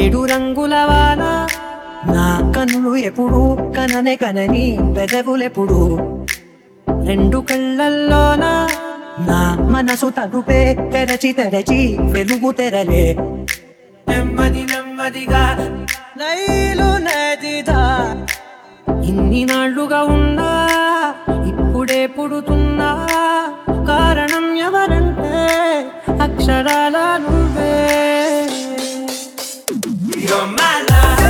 ఏడు రంగుల వాన నా కన్నులు ఎప్పుడు కననే కనని పెదవులెప్పుడు రెండు కళ్ళల్లోన నా మనసు తలుపే తెరచి తెరచి వెలుగు తెరలే నెమ్మది నెమ్మదిగా నైలు నదిదా ఇన్ని నాళ్లుగా ఉన్నా ఇప్పుడే పుడుతున్నా కారణం ఎవరంటే అక్షరాల నువ్వే You're my love.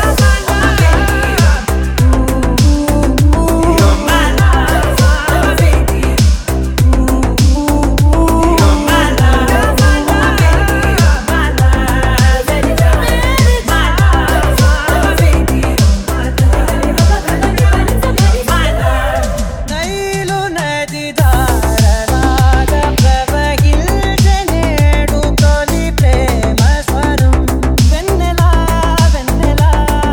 You're my love, baby. You're my love, baby. My love, baby. My love, baby. My love. Nile నది ధారలాగ ప్రవహించనేడు తొలి ప్రేమ స్వరం వెన్నెలా వెన్నెలా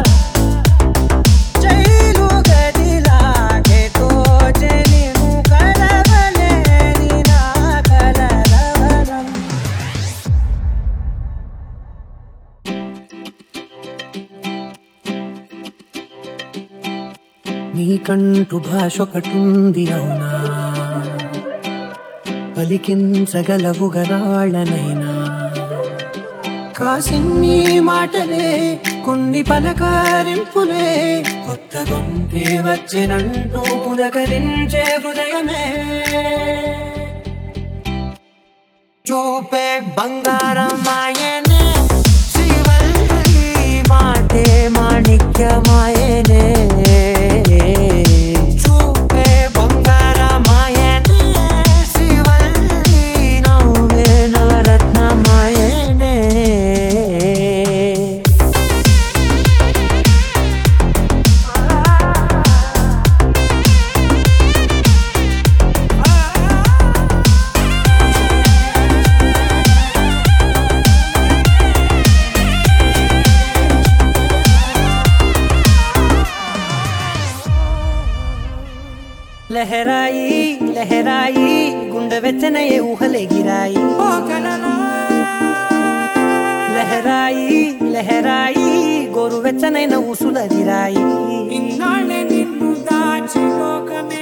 జైలు గదిలాగే తోచనిను కలవలేని నా కలరవరం నీకంటూ భాష ఒకటుంది అవునా పలికించగలవు గరాళ్ళనైనా కాసిన్ని మాటలే కొన్ని పలకరింపులే కొత్త గొంతే వచ్చినంటూ పులకరించే హృదయమే చూపే బంగారమాయనే శివల్లి మాటే మాణిక్యమాయనే చూపే బంగారమాయనే శివల్లి నవ్వే నవరత్నమాయనే లహరాయి లహరాయి గుండె వెచ్చనయే ఊహలెగిరాయి లహరాయి లహరాయి గోరు వెచ్చనైన ఊసులదిరాయి ఇన్నాళ్ళే నిన్ను దాచి లోకమే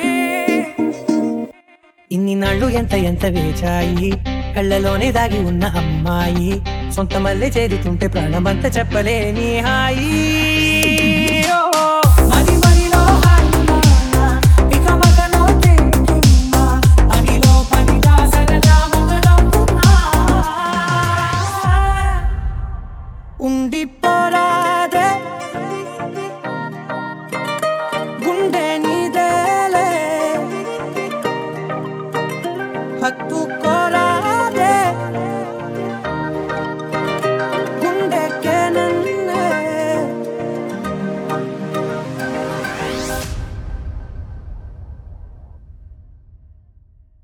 ఇన్ని నాళ్ళు ఎంత ఎంత వేచాయి కళ్ళలోనే దాగి ఉన్న అమ్మాయి సొంత మల్లె చేరుతుంటే ప్రాణమంతా చెప్పలేని హాయి